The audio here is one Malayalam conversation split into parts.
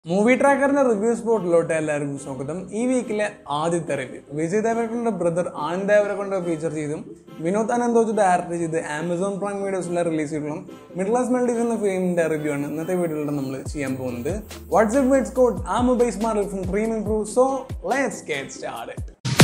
മൂവി ട്രാക്കറിന്റെ റിവ്യൂ സ്പോട്ടിലോട്ട് എല്ലാവർക്കും സ്വാഗതം ഈ വീക്കിലെ ആദ്യത്തെ review Vijay Deverakonda brother Anand Deverakonda feature ചെയ്തും വിനോദ് ആനന്ദോജ് ഡയറക്ട് ചെയ്ത് ആമസോൺ പ്രൈം വീഡിയോസിലെ റിലീസ് ചെയ്തിട്ടുള്ള മിഡിൽ ക്ലാസ് മെൽഡീസ് എന്ന ഫിലിമിന്റെ റിവ്യൂ ആണ് ഇന്നത്തെ വീഡിയോയിൽ നമ്മൾ ചെയ്യാൻ പോകുന്നത് വാട്സ്ആപ്പ് വേഡ്സ് കോഡ് ആ mobile smart from dream improve so let's get start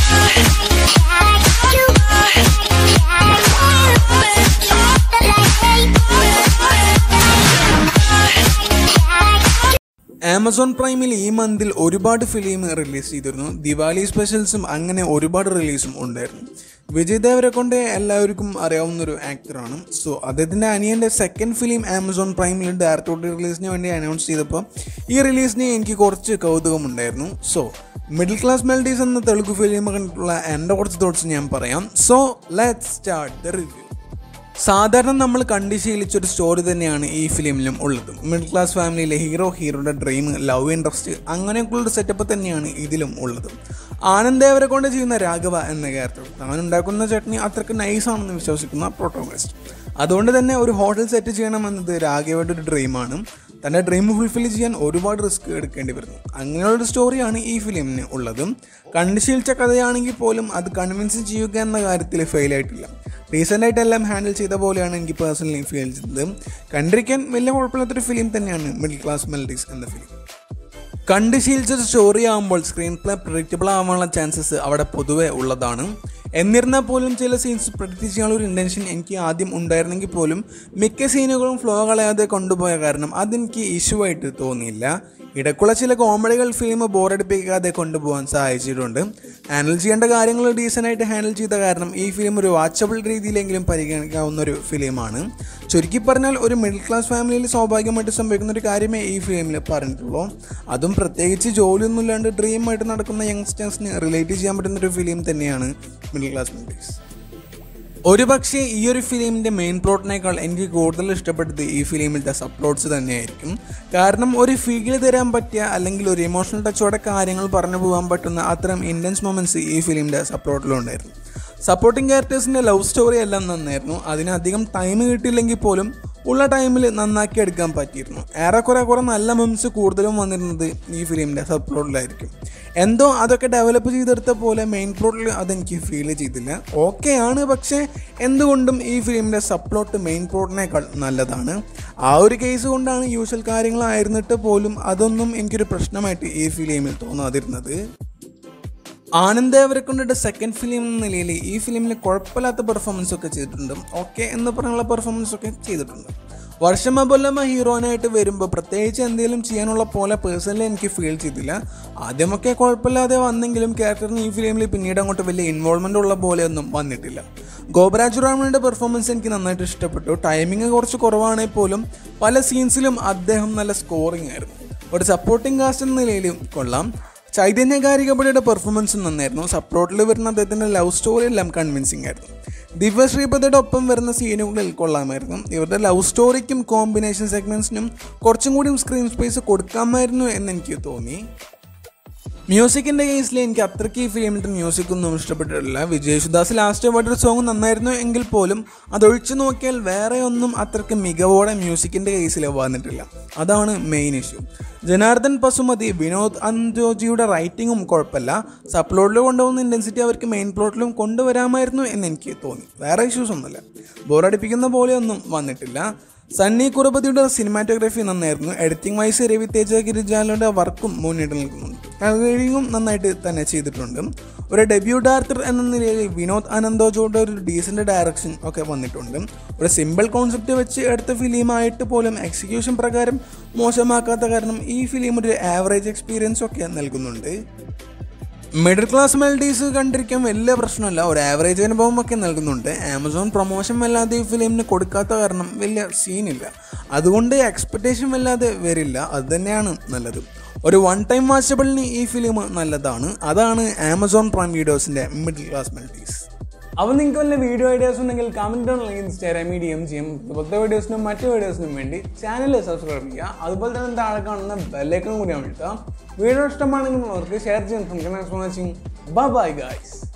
Amazon പ്രൈമിൽ ഈ മന്തിൽ ഒരുപാട് ഫിലിം റിലീസ് ചെയ്തിരുന്നു ദിവാലി സ്പെഷ്യൽസും അങ്ങനെ ഒരുപാട് റിലീസും ഉണ്ടായിരുന്നു വിജയ് ദേവരെ കൊണ്ട് എല്ലാവർക്കും അറിയാവുന്ന ഒരു ആക്ടറാണ് സോ അദ്ദേഹത്തിൻ്റെ അനിയൻ്റെ സെക്കൻഡ് ഫിലിം ആമസോൺ പ്രൈമിൽ ഡയറക്ടോറി റിലീസിന് വേണ്ടി അനൗൺസ് ചെയ്തപ്പോൾ ഈ റിലീസിന് എനിക്ക് കുറച്ച് കൗതുകമുണ്ടായിരുന്നു സോ മിഡിൽ ക്ലാസ് മെൽഡീസ് എന്ന തെലുഗു ഫിലിം കണ്ടിട്ടുള്ള എൻ്റെ കുറച്ച് തോട്ട്സ് ഞാൻ പറയാം so let start the review സാധാരണ നമ്മൾ കണ്ടു ശീലിച്ചൊരു സ്റ്റോറി തന്നെയാണ് ഈ ഫിലിമിലും ഉള്ളത് മിഡിൽ ക്ലാസ് ഫാമിലിയിലെ ഹീറോ ഹീറോയുടെ ഡ്രീം ലവ് ഇൻട്രസ്റ്റ് അങ്ങനെയൊക്കെയുള്ള സെറ്റപ്പ് തന്നെയാണ് ഇതിലും ഉള്ളത് ആനന്ദ് ദേവരെ കൊണ്ട് ചെയ്യുന്ന രാഘവ എന്ന ക്യാരക്ടർ താൻ ഉണ്ടാക്കുന്ന ചട്നി അത്രയ്ക്ക് നൈസാണെന്ന് വിശ്വസിക്കുന്ന പ്രോട്ടോണിസ്റ്റ് അതുകൊണ്ട് തന്നെ ഒരു ഹോട്ടൽ സെറ്റ് ചെയ്യണമെന്നത് രാഘവയുടെ ഒരു ഡ്രീമാണ് തൻ്റെ ഡ്രീം ഫുൾഫിൽ ചെയ്യാൻ ഒരുപാട് റിസ്ക് എടുക്കേണ്ടി വരുന്നു അങ്ങനെയുള്ളൊരു സ്റ്റോറിയാണ് ഈ ഫിലിമിന് ഉള്ളത് കണ്ടു ശീലിച്ച കഥയാണെങ്കിൽ പോലും അത് കൺവിൻസ് ചെയ്യുക എന്ന കാര്യത്തിൽ ഫെയിൽ ആയിട്ടില്ല റീസെൻ്റ് ആയിട്ട് എല്ലാം ഹാൻഡിൽ ചെയ്ത പോലെയാണ് എനിക്ക് പേഴ്സണലി ഫീൽ ചെയ്തത് കണ്ടിരിക്കാൻ വലിയ കുഴപ്പമില്ലാത്തൊരു ഫിലിം തന്നെയാണ് മിഡിൽ ക്ലാസ് മെലഡീസ് എന്ന ഫിലിം കണ്ട് ശീലിച്ച സ്റ്റോറി ആകുമ്പോൾ സ്ക്രീൻ പ്ലേ പ്രഡിക്റ്റബിൾ ആവാനുള്ള ചാൻസസ് അവിടെ പൊതുവെ ഉള്ളതാണ് എന്നിരുന്നാൽ പോലും ചില സീൻസ് പ്രഡിക്റ്റ് ചെയ്യാനുള്ള ഒരു ഇൻറ്റൻഷൻ എനിക്ക് ആദ്യം ഉണ്ടായിരുന്നെങ്കിൽ പോലും മിക്ക സീനുകളും ഫ്ലോ കളയാതെ കൊണ്ടുപോയ കാരണം അതെനിക്ക് ഇഷ്യൂ ആയിട്ട് തോന്നിയില്ല ഇടയ്ക്കുള്ള ചില കോമഡികൾ ഫിലിം ബോറടിപ്പിക്കാതെ കൊണ്ടുപോകാൻ സഹായിച്ചിട്ടുണ്ട് ഹാൻഡിൽ ചെയ്യേണ്ട കാര്യങ്ങൾ ഡീസൻ്റ് ആയിട്ട് ഹാൻഡിൽ ചെയ്ത കാരണം ഈ ഫിലിം ഒരു വാച്ചബിൾ രീതിയിലെങ്കിലും പരിഗണിക്കാവുന്ന ഒരു ഫിലിമാണ് ചുരുക്കി പറഞ്ഞാൽ ഒരു മിഡിൽ ക്ലാസ് ഫാമിലിയിൽ സ്വാഭാവികമായിട്ട് സംഭവിക്കുന്ന ഒരു കാര്യമേ ഈ ഫിലിമിൽ പറഞ്ഞിട്ടുള്ളൂ അതും പ്രത്യേകിച്ച് ജോലിയൊന്നും ഇല്ലാണ്ട് ഡ്രീമായിട്ട് നടക്കുന്ന യങ്സ്റ്റേഴ്സിന് റിലേറ്റ് ചെയ്യാൻ പറ്റുന്ന ഒരു ഫിലിം തന്നെയാണ് മിഡിൽ ക്ലാസ് മൂവീസ് ഒരു പക്ഷേ ഈ ഒരു ഫിലിമിൻ്റെ മെയിൻ പ്ലോട്ടിനേക്കാൾ എനിക്ക് കൂടുതൽ ഇഷ്ടപ്പെട്ടത് ഈ ഫിലിമിലത്തെ സബ്പ്ലോട്ട്സ് തന്നെയായിരിക്കും കാരണം ഒരു ഫീൽ തരാൻ പറ്റിയ അല്ലെങ്കിൽ ഒരു ഇമോഷണൽ ടച്ചോടെ കാര്യങ്ങൾ പറഞ്ഞു പോകാൻ പറ്റുന്ന അത്തരം ഇൻറ്റൻസ് മൊമെൻറ്റ്സ് ഈ ഫിലിമിൻ്റെ സബ്പ്ലോട്ടിലുണ്ടായിരുന്നു സപ്പോർട്ടിംഗ് ക്യാരക്ടേഴ്സിൻ്റെ ലവ് സ്റ്റോറി എല്ലാം നന്നായിരുന്നു അതിനധികം ടൈം കിട്ടിയില്ലെങ്കിൽ പോലും ഉള്ള ടൈമിൽ നന്നാക്കി എടുക്കാൻ പറ്റിയിരുന്നു ഏറെക്കുറെ കുറെ നല്ല മൊമെൻറ്റ്സ് കൂടുതലും വന്നിരുന്നത് ഈ ഫിലിമിൻ്റെ സബ് പ്ലോട്ടിലായിരിക്കും എന്തോ അതൊക്കെ ഡെവലപ്പ് ചെയ്തെടുത്ത പോലെ മെയിൻ പ്ലോട്ടിൽ അതെനിക്ക് ഫീൽ ചെയ്തില്ല ഓക്കെ ആണ് പക്ഷേ എന്തുകൊണ്ടും ഈ ഫിലിമിൻ്റെ സബ് പ്ലോട്ട് മെയിൻ പ്ലോട്ടിനേക്കാൾ നല്ലതാണ് ആ ഒരു കേസ് കൊണ്ടാണ് യൂഷ്വൽ കാര്യങ്ങളായിരുന്നിട്ട് പോലും അതൊന്നും എനിക്കൊരു പ്രശ്നമായിട്ട് ഈ ഫിലിമിൽ തോന്നാതിരുന്നത് ആനന്ദ് ദേവരക്കൊണ്ടിട്ട് സെക്കൻഡ് ഫിലിം എന്ന നിലയിൽ ഈ ഫിലിമിൽ കുഴപ്പമില്ലാത്ത പെർഫോമൻസ് ഒക്കെ ചെയ്തിട്ടുണ്ട് ഓക്കെ എന്ന് പറഞ്ഞുള്ള പെർഫോമൻസ് ഒക്കെ ചെയ്തിട്ടുണ്ട് വർഷമ ബൊല്ലമ്മ ഹീറോയിനായിട്ട് വരുമ്പോൾ പ്രത്യേകിച്ച് എന്തെങ്കിലും ചെയ്യാനുള്ള പോലെ പേഴ്സണലി എനിക്ക് ഫീൽ ചെയ്തില്ല ആദ്യമൊക്കെ കുഴപ്പമില്ലാതെ വന്നെങ്കിലും ക്യാരക്ടറിന് ഈ ഫിലിമിൽ പിന്നീട് അങ്ങോട്ട് വലിയ ഇൻവോൾവ്മെൻ്റ് ഉള്ള പോലെയൊന്നും വന്നിട്ടില്ല ഗോപരാജ് റാമിൻ്റെ പെർഫോമൻസ് എനിക്ക് നന്നായിട്ട് ഇഷ്ടപ്പെട്ടു ടൈമിങ് കുറച്ച് കുറവാണെങ്കിൽ പോലും പല സീൻസിലും അദ്ദേഹം നല്ല സ്കോറിംഗ് ആയിരുന്നു ഒരു സപ്പോർട്ടിംഗ് കാസ്റ്റ് എന്ന നിലയിലും കൊള്ളാം ചൈതന്യകാരികപടിയുടെ പെർഫോമൻസ് നന്നായിരുന്നു സപ്പോർട്ടിൽ വരുന്ന അദ്ദേഹത്തിൻ്റെ ലവ് സ്റ്റോറി എല്ലാം കൺവിൻസിങ് ആയിരുന്നു ദിവ്യ ശ്രീപതിയുടെ ഒപ്പം വരുന്ന സീനുകളിൽ കൊള്ളാമായിരുന്നു ഇവരുടെ ലവ് സ്റ്റോറിക്കും കോമ്പിനേഷൻ സെഗ്മെൻസിനും കുറച്ചും കൂടി സ്ക്രീൻ സ്പേസ് കൊടുക്കാമായിരുന്നു എന്ന് എനിക്ക് തോന്നി മ്യൂസിക്കിൻ്റെ കേസിൽ എനിക്ക് അത്രയ്ക്ക് ഈ ഫിലിമിൻ്റെ മ്യൂസിക് ഒന്നും ഇഷ്ടപ്പെട്ടിട്ടില്ല വിജയ് യേശുദാസ് ലാസ്റ്റ് പാട്ടൊരു സോങ് നന്നായിരുന്നു എങ്കിൽ പോലും അതൊഴിച്ചു നോക്കിയാൽ വേറെ ഒന്നും അത്രയ്ക്ക് മികവോടെ മ്യൂസിക്കിൻ്റെ കേസിൽ വന്നിട്ടില്ല അതാണ് മെയിൻ ഇഷ്യൂ ജനാർദ്ദൻ പസുമതി വിനോദ് അന്തോജിയുടെ റൈറ്റിങ്ങും കുഴപ്പമില്ല സപ്ലോട്ടിൽ കൊണ്ടുപോകുന്ന ഇൻറ്റൻസിറ്റി അവർക്ക് മെയിൻ പ്ലോട്ടിലും കൊണ്ടുവരാമായിരുന്നു എന്ന് എനിക്ക് തോന്നി വേറെ ഇഷ്യൂസ് ഒന്നുമില്ല ബോറടിപ്പിക്കുന്ന പോലെയൊന്നും വന്നിട്ടില്ല സണ്ണി കുറുപതിയുടെ സിനിമാറ്റോഗ്രാഫി നന്നായിരുന്നു എഡിറ്റിംഗ് വൈസ് രവി തേജ ഗിരിജാലയുടെ വർക്കും മുന്നിട്ട് നിൽക്കുന്നുണ്ട് കളറിങ്ങും നന്നായിട്ട് തന്നെ ചെയ്തിട്ടുണ്ട് ഒരു ഡെബ്യൂ ഡയറക്ടർ എന്ന നിലയിൽ വിനോദ് അനന്തോജോയുടെ ഒരു ഡീസൻ്റ് ഡയറക്ഷൻ ഒക്കെ വന്നിട്ടുണ്ട് ഒരു സിമ്പിൾ കോൺസെപ്റ്റ് വെച്ച് എടുത്ത ഫിലിമായിട്ട് പോലും എക്സിക്യൂഷൻ പ്രകാരം മോശമാക്കാത്ത കാരണം ഈ ഫിലിം ഒരു ആവറേജ് എക്സ്പീരിയൻസ് ഒക്കെ നൽകുന്നുണ്ട് മിഡിൽ ക്ലാസ് മെലഡീസ് കണ്ടിരിക്കാൻ വലിയ പ്രശ്നമല്ല ഒരു ആവറേജ് അനുഭവം ഒക്കെ നൽകുന്നുണ്ട് ആമസോൺ പ്രൊമോഷൻ വല്ലാതെ ഈ ഫിലിമിന് കൊടുക്കാത്ത കാരണം വലിയ സീനില്ല അതുകൊണ്ട് എക്സ്പെക്റ്റേഷൻ വല്ലാതെ വരില്ല അത് തന്നെയാണ് നല്ലത് ഒരു വൺ ടൈം വാച്ചബിളിന് ഈ ഫിലിം നല്ലതാണ് അതാണ് ആമസോൺ പ്രൈം വീഡിയോസിൻ്റെ മിഡിൽ ക്ലാസ് മെലഡീസ് അപ്പോൾ നിങ്ങൾക്ക് വല്ല വീഡിയോ ഐഡിയാസ് ഉണ്ടെങ്കിൽ കമൻറ്റ് അല്ലെങ്കിൽ ഇൻസ്റ്റാഗ്രാം ഡി എം ചെയ്യും ഇതുപോലത്തെ വീഡിയോസിനും മറ്റു വീഡിയോസിനും വേണ്ടി ചാനൽ സബ്സ്ക്രൈബ് ചെയ്യുക അതുപോലെ തന്നെ താഴെ കാണുന്ന ബെല്ലൈക്കണും കൂടി അമഴ്ത്തുക വീഡിയോ ഇഷ്ടമാണെങ്കിൽ അവർക്ക് ഷെയർ ചെയ്യാൻ ശ്രമിക്കണം ബൈ ഗൈസ്